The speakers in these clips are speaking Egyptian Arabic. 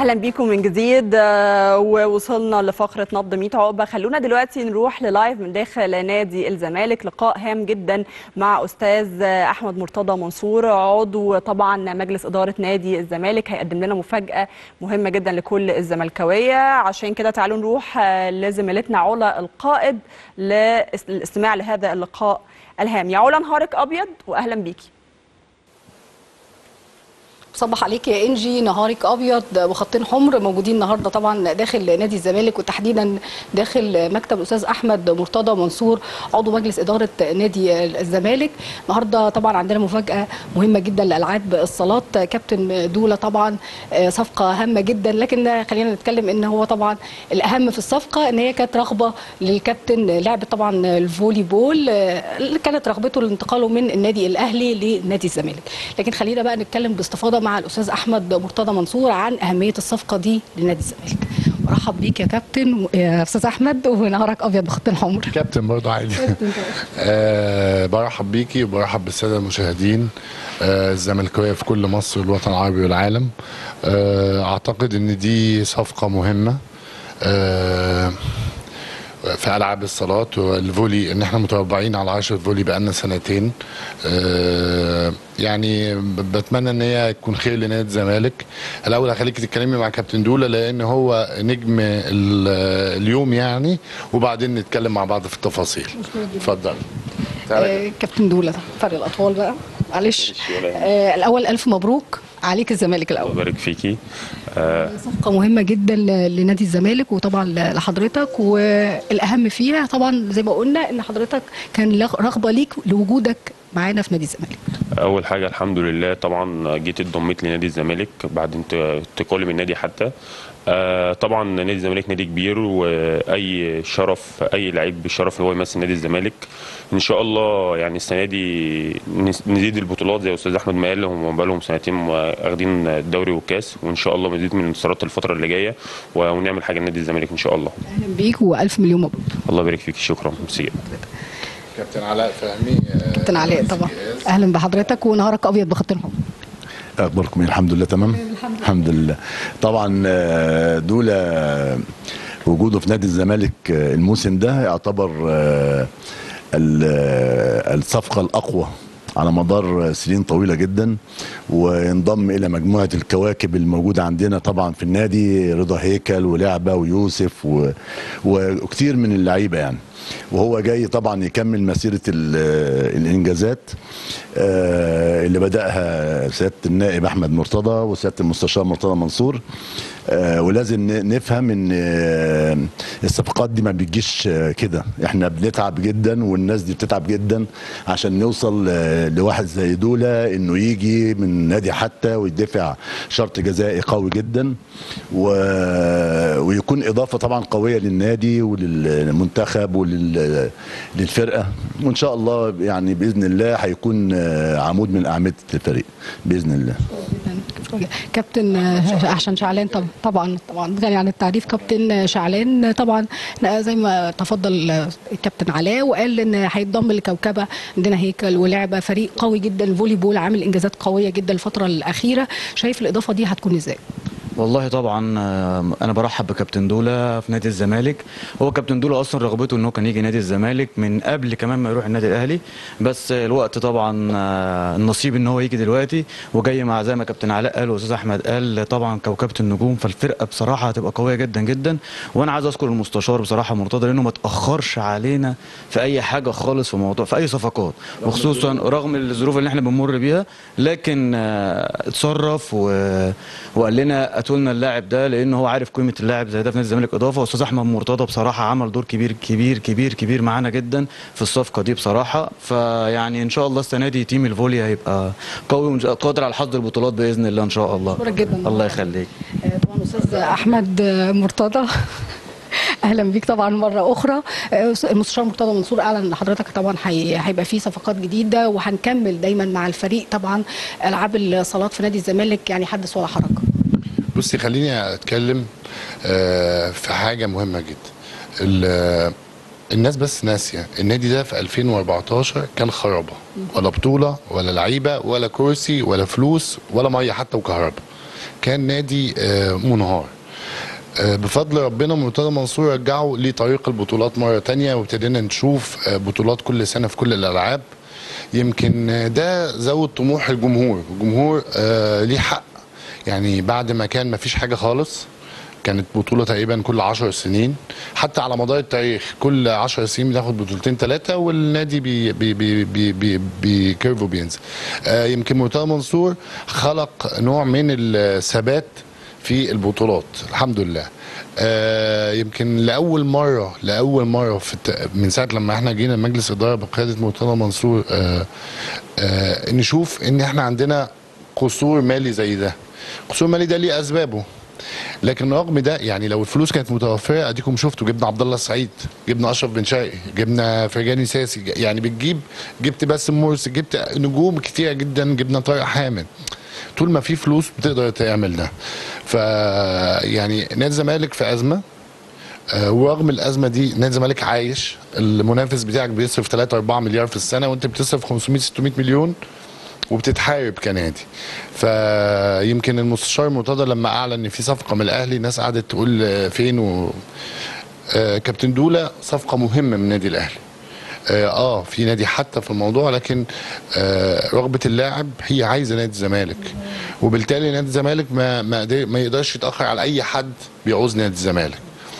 اهلا بيكم من جديد آه، ووصلنا لفقره نبض 100 عقبه خلونا دلوقتي نروح للايف من داخل نادي الزمالك لقاء هام جدا مع استاذ آه، احمد مرتضى منصور عضو طبعا مجلس اداره نادي الزمالك هيقدم لنا مفاجاه مهمه جدا لكل الزملكاويه عشان كده تعالوا نروح آه، لزميلتنا علا القائد للاستماع لهذا اللقاء الهام يا علا نهارك ابيض واهلا بيكي صبح عليك يا انجي نهارك ابيض وخطين حمر موجودين النهارده طبعا داخل نادي الزمالك وتحديدا داخل مكتب الاستاذ احمد مرتضى منصور عضو مجلس اداره نادي الزمالك النهارده طبعا عندنا مفاجاه مهمه جدا لالعاب الصالات كابتن دوله طبعا آه، صفقه هامه جدا لكن خلينا نتكلم ان هو طبعا الاهم في الصفقه ان هي كانت رغبه للكابتن لعبه طبعا الفولي بول آه، اللي كانت رغبته لانتقاله من النادي الاهلي لنادي الزمالك لكن خلينا بقى نتكلم باستفاضه مع الاستاذ احمد مرتضى منصور عن اهميه الصفقه دي لنادي الزمالك مرحب بيك يا كابتن يا استاذ احمد ونهارك ابيض بخط الحمر كابتن برضه عادي آه برحب بيكي وبرحب بالساده المشاهدين آه الزملكاويه في كل مصر والوطن العربي والعالم آه اعتقد ان دي صفقه مهمه آه في العاب الصالات والفولي ان احنا متربعين على عشرة فولي بقالنا سنتين آه يعني ب- بتمنى ان هي تكون خير لنادي الزمالك الاول هخليك تتكلمي مع كابتن دوله لان هو نجم ال- اليوم يعني وبعدين نتكلم مع بعض في التفاصيل اتفضل آه كابتن دوله فرق الاطوال بقى معلش ولا يهمك. آه الاول الف مبروك عليك الزمالك الله الاول يبارك فيكي آه صفقه مهمه جدا ل- لنادي الزمالك وطبعا ل- لحضرتك والاهم فيها طبعا زي ما قلنا ان حضرتك كان لغ- رغبه ليك لوجودك معانا في نادي الزمالك اول حاجه الحمد لله طبعا جيت اتضميت لنادي الزمالك بعد انت- انتقالي من النادي حتى آه طبعا نادي الزمالك نادي كبير واي شرف اي لعيب بالشرف ان هو يمثل نادي الزمالك ان شاء الله يعني السنه دي نس- نزيد البطولات زي استاذ احمد ما قال هم بقالهم سنتين واخدين الدوري والكاس وان شاء الله مزيد من الانتصارات الفتره اللي جايه ونعمل حاجه لنادي الزمالك ان شاء الله اهلا بيك والف مليون مبروك الله يبارك فيك شكرا ميرسي كابتن علاء فهمي آه، كابتن علاء طبعا اهلا بحضرتك ونهارك ابيض بخط الحمر اخباركم ايه الحمد لله تمام الحمد لله طبعا آه، دول آه، وجوده في نادي الزمالك آه، الموسم ده يعتبر آه، ال- آه، الصفقه الاقوى على مدار سنين طويلة جدا وينضم إلى مجموعة الكواكب الموجودة عندنا طبعا في النادي رضا هيكل ولعبة ويوسف و... وكتير من اللعيبة يعني وهو جاي طبعا يكمل مسيرة ال- الإنجازات آه، اللي بدأها سيادة النائب أحمد مرتضى وسيادة المستشار مرتضى منصور آه، ولازم ن- نفهم ان آه، الصفقات دي ما بتجيش آه، كده احنا بنتعب جدا والناس دي بتتعب جدا عشان نوصل آه، لواحد زي دولة انه يجي من نادي حتى ويدفع شرط جزائي قوي جدا و... ويكون اضافه طبعا قويه للنادي وللمنتخب وللفرقه وان شاء الله يعني باذن الله هيكون آه، عمود من اعمده الفريق باذن الله كابتن آه، احسن شعلان طب- طبعا طبعا غني عن التعريف كابتن شعلان طبعا آه، زي ما تفضل آه، الكابتن علاء وقال ان هيتضم لكوكبه عندنا هيكل ولعبه فريق قوي جدا الفولي بول عامل انجازات قويه جدا الفتره الاخيره شايف الاضافه دي هتكون ازاي؟ والله طبعا آه، انا برحب بكابتن دوله في نادي الزمالك هو كابتن دوله اصلا رغبته ان هو كان يجي نادي الزمالك من قبل كمان ما يروح النادي الاهلي بس الوقت طبعا آه، النصيب ان هو يجي دلوقتي وجاي مع زي ما كابتن علاء قال واستاذ احمد قال طبعا كوكبه النجوم فالفرقه بصراحه هتبقى قويه جدا جدا وانا عايز اذكر المستشار بصراحه مرتضى لانه ما تاخرش علينا في اي حاجه خالص في موضوع في اي صفقات وخصوصا رغم الظروف اللي احنا بنمر بيها لكن آه، اتصرف و... وقال لنا هاتوا لنا اللاعب ده لان هو عارف قيمه اللاعب زي ده في نادي الزمالك اضافه واستاذ احمد مرتضى بصراحه عمل دور كبير كبير كبير كبير معانا جدا في الصفقه دي بصراحه فيعني ان شاء الله السنه دي تيم الفولي هيبقى قوي وقادر على حظ البطولات باذن الله ان شاء الله أشكرك جدا. الله يخليك آه، طبعا استاذ احمد آه، مرتضى اهلا بيك طبعا مره اخرى آه، المستشار مرتضى منصور اعلن ان حضرتك طبعا هي- هيبقى في صفقات جديده وهنكمل دايما مع الفريق طبعا العاب الصالات في نادي الزمالك يعني حدث ولا حرج بصي خليني اتكلم آه، في حاجه مهمه جدا ال- الناس بس ناسيه النادي ده في 2014 كان خرابه ولا بطوله ولا لعيبه ولا كرسي ولا فلوس ولا ميه حتى وكهرباء كان نادي آه، منهار آه، بفضل ربنا مرتضى منصور رجعه لطريق البطولات مره تانية وابتدينا نشوف آه، بطولات كل سنه في كل الالعاب يمكن آه، ده زود طموح الجمهور الجمهور آه، ليه حق يعني بعد ما كان ما فيش حاجه خالص كانت بطولة تقريبا كل 10 سنين حتى على مدار التاريخ كل 10 سنين بناخد بطولتين ثلاثة والنادي بي بي بي بي بي بي كيرفو بينزل آه يمكن مرتضى منصور خلق نوع من الثبات في البطولات الحمد لله آه يمكن لاول مره لاول مره في الت... من ساعه لما احنا جينا مجلس اداره بقياده مرتضى منصور آه آه نشوف ان احنا عندنا قصور مالي زي ده قصور مالي ده ليه اسبابه لكن رغم ده يعني لو الفلوس كانت متوفره اديكم شفتوا جبنا عبد الله السعيد جبنا اشرف بن شرقي جبنا فرجاني ساسي يعني بتجيب جبت باسم مرسي جبت نجوم كتيره جدا جبنا طارق حامد طول ما في فلوس بتقدر تعمل ده ف يعني نادي الزمالك في ازمه آه، ورغم الازمه دي نادي الزمالك عايش المنافس بتاعك بيصرف 3 4 مليار في السنه وانت بتصرف 500 600 مليون وبتتحارب كنادي فيمكن المستشار مرتضى لما اعلن ان في صفقه من الاهلي الناس قعدت تقول آه، فين و آه، كابتن دوله صفقه مهمه من النادي الاهلي اه آه، في نادي حتى في الموضوع لكن آه رغبه اللاعب هي عايزه نادي الزمالك وبالتالي نادي الزمالك ما ما, قدر- ما يقدرش يتاخر على اي حد بيعوز نادي الزمالك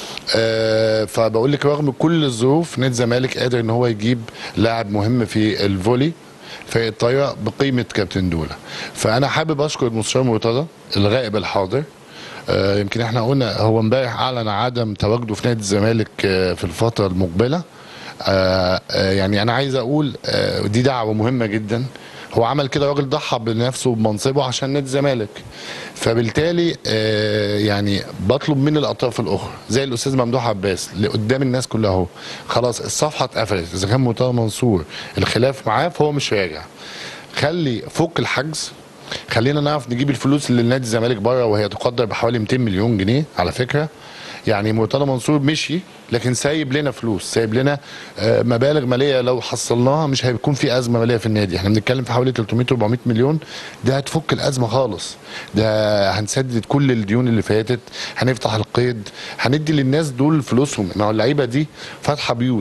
آه فبقول لك رغم كل الظروف نادي الزمالك قادر ان هو يجيب لاعب مهم في الفولي في الطايره بقيمه كابتن دوله فانا حابب اشكر المستشار مرتضى الغائب الحاضر آه يمكن احنا قلنا هو امبارح اعلن عدم تواجده في نادي الزمالك آه في الفتره المقبله آه آه يعني انا عايز اقول آه دي دعوه مهمه جدا هو عمل كده راجل ضحى بنفسه وبمنصبه عشان نادي الزمالك فبالتالي آه يعني بطلب من الاطراف الاخرى زي الاستاذ ممدوح عباس اللي قدام الناس كلها اهو خلاص الصفحه اتقفلت اذا كان مرتضى منصور الخلاف معاه فهو مش راجع خلي فك الحجز خلينا نعرف نجيب الفلوس اللي نادي الزمالك بره وهي تقدر بحوالي 200 مليون جنيه على فكره يعني مرتضى منصور مشي لكن سايب لنا فلوس سايب لنا آه، مبالغ ماليه لو حصلناها مش هيكون في ازمه ماليه في النادي احنا بنتكلم في حوالي 300 400 مليون ده هتفك الازمه خالص ده هنسدد كل الديون اللي فاتت هنفتح القيد هندي للناس دول فلوسهم ما هو اللعيبه دي فاتحه بيوت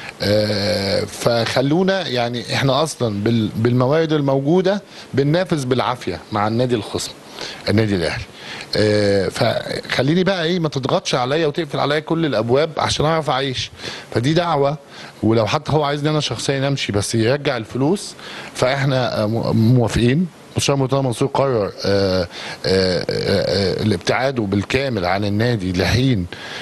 آه، فخلونا يعني احنا اصلا بال- بالموارد الموجوده بننافس بالعافيه مع النادي الخصم النادي الاهلي آه، فخليني بقى ايه ما تضغطش عليا وتقفل عليا كل الابواب عشان اعرف اعيش فدي دعوه ولو حتى هو عايزني انا شخصيا امشي بس يرجع الفلوس فاحنا آه، م- موافقين مستشار مرتضى منصور قرر آه، آه، آه، آه، الابتعاد بالكامل عن النادي لحين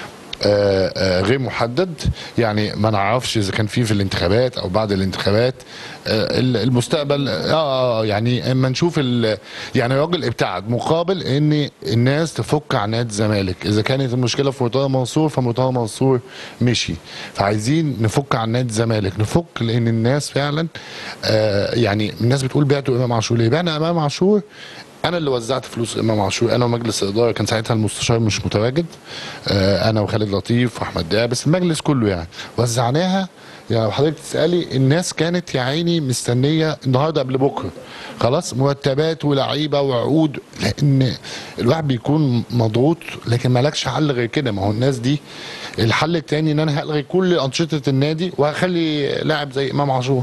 آه، آه، غير محدد يعني ما نعرفش اذا كان في في الانتخابات او بعد الانتخابات آه، ال- المستقبل اه آه، يعني اما نشوف ال- يعني الراجل ابتعد مقابل ان الناس تفك عن نادي الزمالك اذا كانت المشكله في مرتضى منصور فمرتضى منصور مشي فعايزين نفك عن نادي الزمالك نفك لان الناس فعلا آه يعني الناس بتقول بعتوا امام عاشور ليه بعنا امام عاشور انا اللي وزعت فلوس امام عاشور انا ومجلس الاداره كان ساعتها المستشار مش متواجد آه، انا وخالد لطيف واحمد دابس المجلس كله يعني وزعناها يعني لو حضرتك تسالي الناس كانت يا عيني مستنيه النهارده قبل بكره خلاص مرتبات ولعيبه وعقود لان الواحد بيكون مضغوط لكن مالكش حل غير كده ما هو الناس دي الحل التاني ان انا هلغي كل انشطه النادي وهخلي لاعب زي امام عاشور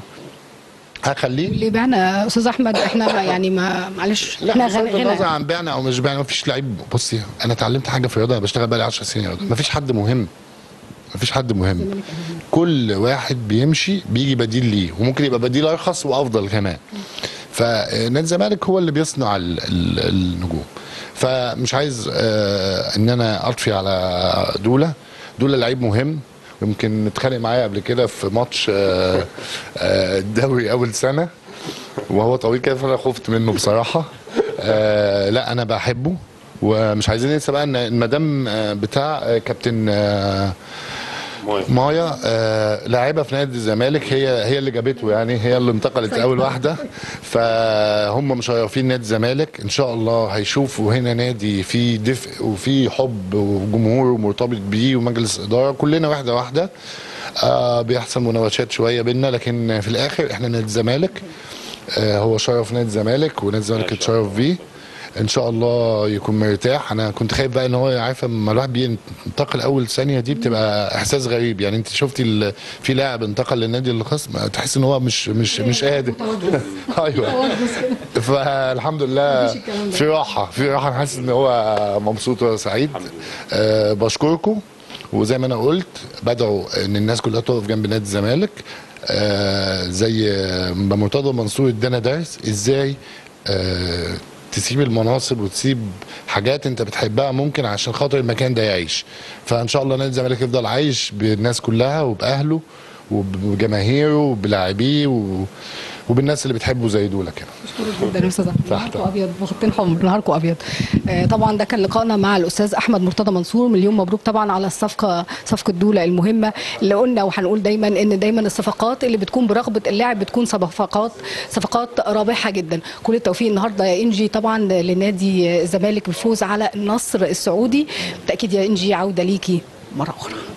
هخليه اللي بعنا استاذ احمد احنا ما يعني ما معلش لا احنا بغض النظر غنى عن بعنا او مش بعنا مفيش لعيب بصي انا اتعلمت حاجه في الرياضه انا بشتغل بقالي 10 سنين رياضه مفيش حد مهم مفيش حد مهم كل واحد بيمشي بيجي بديل ليه وممكن يبقى بديل ارخص وافضل كمان فنادي الزمالك هو اللي بيصنع ال- ال- النجوم فمش عايز آه، ان انا اطفي على دوله دوله لعيب مهم يمكن نتخانق معايا قبل كده في ماتش آه، آه، الدوري اول سنه وهو طويل كده فانا خفت منه بصراحه آه لا انا بحبه ومش عايزين ننسى بقى ان المدام آه، بتاع آه، كابتن آه موافق. مايا آه لاعبه في نادي الزمالك هي هي اللي جابته يعني هي اللي انتقلت اول واحده فهم مشرفين نادي الزمالك ان شاء الله هيشوفوا هنا نادي فيه دفء وفيه حب وجمهور مرتبط بيه ومجلس اداره كلنا واحده واحده آه بيحصل مناوشات شويه بينا لكن في الاخر احنا نادي الزمالك آه هو شرف نادي الزمالك ونادي الزمالك ما شاء اتشرف بيه ان شاء الله يكون مرتاح انا كنت خايف بقى ان هو عارفه لما الواحد بينتقل اول ثانيه دي بتبقى احساس غريب يعني انت شفتي ال- في لاعب انتقل للنادي الخصم تحس ان هو مش مش مش قادر ايوه فالحمد لله مفيش الكلام ده. في راحه في راحه انا حاسس ان هو مبسوط وسعيد أه بشكركم وزي ما انا قلت بدعو ان الناس كلها تقف جنب نادي الزمالك آه زي ما مرتضى منصور ادانا درس ازاي آه تسيب المناصب وتسيب حاجات انت بتحبها ممكن عشان خاطر المكان ده يعيش فان شاء الله نادي الزمالك يفضل عايش بالناس كلها وباهله وبجماهيره وبلاعبيه و- وبالناس اللي بتحبه زي دول كده بشكرك جدا يا استاذ احمد تحت. نهاركم ابيض بخطين حمر نهاركم ابيض آه، طبعا ده كان لقائنا مع الاستاذ احمد مرتضى منصور مليون مبروك طبعا على الصفقه صفقه دوله المهمه اللي قلنا وهنقول دايما ان دايما الصفقات اللي بتكون برغبه اللاعب بتكون صفقات صفقات رابحه جدا كل التوفيق النهارده يا انجي طبعا لنادي الزمالك بالفوز على النصر السعودي بالتاكيد يا انجي عوده ليكي مره اخرى